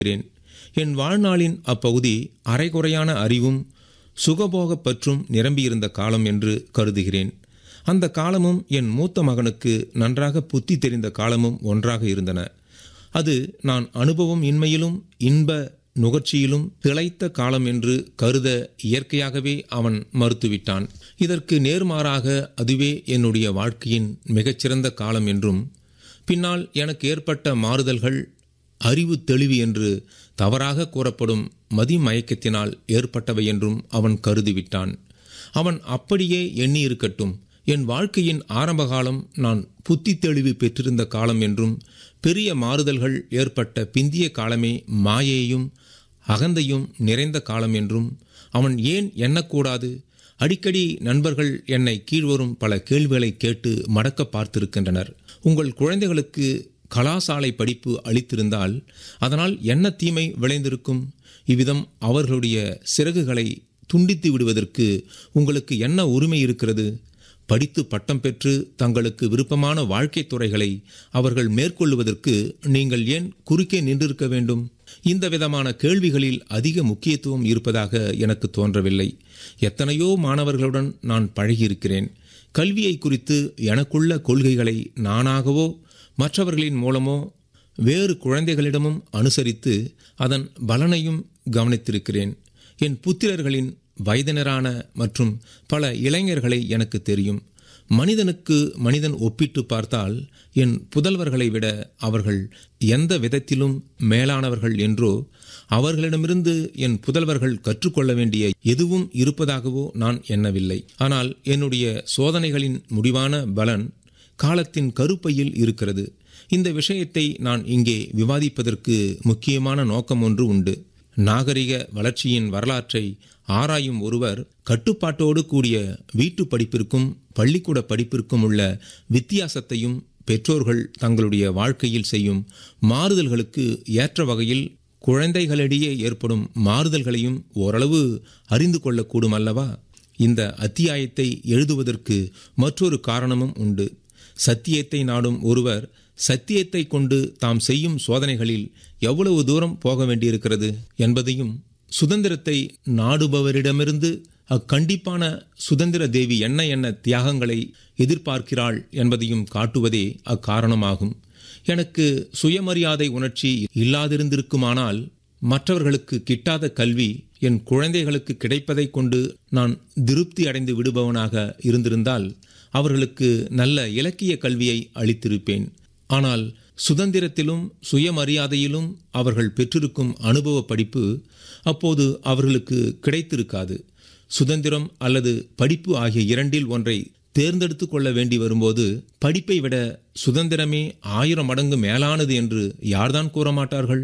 இருக்கிறேன் என் வாழ்நாளின் அப்பகுதி அரைகுறையான அறிவும் சுகபோகப் பற்றும் நிரம்பியிருந்த காலம் என்று கருதுகிறேன் அந்த காலமும் என் மூத்த மகனுக்கு நன்றாக புத்தி தெரிந்த காலமும் ஒன்றாக இருந்தன அது நான் அனுபவம் இன்மையிலும் இன்ப நுகர்ச்சியிலும் திளைத்த காலம் என்று கருத இயற்கையாகவே அவன் மறுத்துவிட்டான் இதற்கு நேர்மாறாக அதுவே என்னுடைய வாழ்க்கையின் மிகச்சிறந்த காலம் என்றும் பின்னால் எனக்கு ஏற்பட்ட மாறுதல்கள் அறிவு தெளிவு என்று தவறாக கூறப்படும் மதிமயக்கத்தினால் ஏற்பட்டவை என்றும் அவன் கருதிவிட்டான் அவன் அப்படியே எண்ணி இருக்கட்டும் என் வாழ்க்கையின் ஆரம்ப காலம் நான் புத்தி தெளிவு பெற்றிருந்த காலம் என்றும் பெரிய மாறுதல்கள் ஏற்பட்ட பிந்திய காலமே மாயையும் அகந்தையும் நிறைந்த காலம் என்றும் அவன் ஏன் எண்ணக்கூடாது அடிக்கடி நண்பர்கள் என்னை கீழ்வரும் பல கேள்விகளை கேட்டு மடக்க பார்த்திருக்கின்றனர் உங்கள் குழந்தைகளுக்கு கலாசாலை படிப்பு அளித்திருந்தால் அதனால் என்ன தீமை விளைந்திருக்கும் இவ்விதம் அவர்களுடைய சிறகுகளை துண்டித்து விடுவதற்கு உங்களுக்கு என்ன உரிமை இருக்கிறது படித்து பட்டம் பெற்று தங்களுக்கு விருப்பமான வாழ்க்கைத் துறைகளை அவர்கள் மேற்கொள்வதற்கு நீங்கள் ஏன் குறுக்கே நின்றிருக்க வேண்டும் இந்த விதமான கேள்விகளில் அதிக முக்கியத்துவம் இருப்பதாக எனக்கு தோன்றவில்லை எத்தனையோ மாணவர்களுடன் நான் பழகியிருக்கிறேன் கல்வியை குறித்து எனக்குள்ள கொள்கைகளை நானாகவோ மற்றவர்களின் மூலமோ வேறு குழந்தைகளிடமும் அனுசரித்து அதன் பலனையும் கவனித்திருக்கிறேன் என் புத்திரர்களின் வயதினரான மற்றும் பல இளைஞர்களை எனக்கு தெரியும் மனிதனுக்கு மனிதன் ஒப்பிட்டு பார்த்தால் என் புதல்வர்களை விட அவர்கள் எந்த விதத்திலும் மேலானவர்கள் என்றோ அவர்களிடமிருந்து என் புதல்வர்கள் கற்றுக்கொள்ள வேண்டிய எதுவும் இருப்பதாகவோ நான் எண்ணவில்லை ஆனால் என்னுடைய சோதனைகளின் முடிவான பலன் காலத்தின் கருப்பையில் இருக்கிறது இந்த விஷயத்தை நான் இங்கே விவாதிப்பதற்கு முக்கியமான நோக்கம் ஒன்று உண்டு நாகரிக வளர்ச்சியின் வரலாற்றை ஆராயும் ஒருவர் கட்டுப்பாட்டோடு கூடிய வீட்டு படிப்பிற்கும் பள்ளிக்கூட படிப்பிற்கும் உள்ள வித்தியாசத்தையும் பெற்றோர்கள் தங்களுடைய வாழ்க்கையில் செய்யும் மாறுதல்களுக்கு ஏற்ற வகையில் குழந்தைகளிடையே ஏற்படும் மாறுதல்களையும் ஓரளவு அறிந்து கொள்ளக்கூடும் அல்லவா இந்த அத்தியாயத்தை எழுதுவதற்கு மற்றொரு காரணமும் உண்டு சத்தியத்தை நாடும் ஒருவர் சத்தியத்தை கொண்டு தாம் செய்யும் சோதனைகளில் எவ்வளவு தூரம் போக வேண்டியிருக்கிறது என்பதையும் சுதந்திரத்தை நாடுபவரிடமிருந்து அக்கண்டிப்பான சுதந்திர தேவி என்ன என்ன தியாகங்களை எதிர்பார்க்கிறாள் என்பதையும் காட்டுவதே அக்காரணமாகும் எனக்கு சுயமரியாதை உணர்ச்சி இல்லாதிருந்திருக்குமானால் மற்றவர்களுக்கு கிட்டாத கல்வி என் குழந்தைகளுக்கு கிடைப்பதை கொண்டு நான் திருப்தி அடைந்து விடுபவனாக இருந்திருந்தால் அவர்களுக்கு நல்ல இலக்கிய கல்வியை அளித்திருப்பேன் ஆனால் சுதந்திரத்திலும் சுயமரியாதையிலும் அவர்கள் பெற்றிருக்கும் அனுபவ படிப்பு அப்போது அவர்களுக்கு கிடைத்திருக்காது சுதந்திரம் அல்லது படிப்பு ஆகிய இரண்டில் ஒன்றை தேர்ந்தெடுத்து கொள்ள வேண்டி வரும்போது படிப்பை விட சுதந்திரமே ஆயிரம் மடங்கு மேலானது என்று யார்தான் கூற மாட்டார்கள்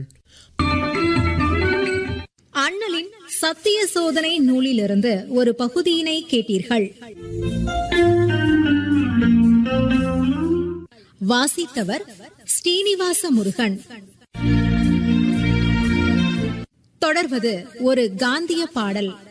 அண்ணலின் சத்திய சோதனை நூலிலிருந்து ஒரு பகுதியினை கேட்டீர்கள் வாசித்தவர் ஸ்ரீனிவாச முருகன் தொடர்வது ஒரு காந்திய பாடல்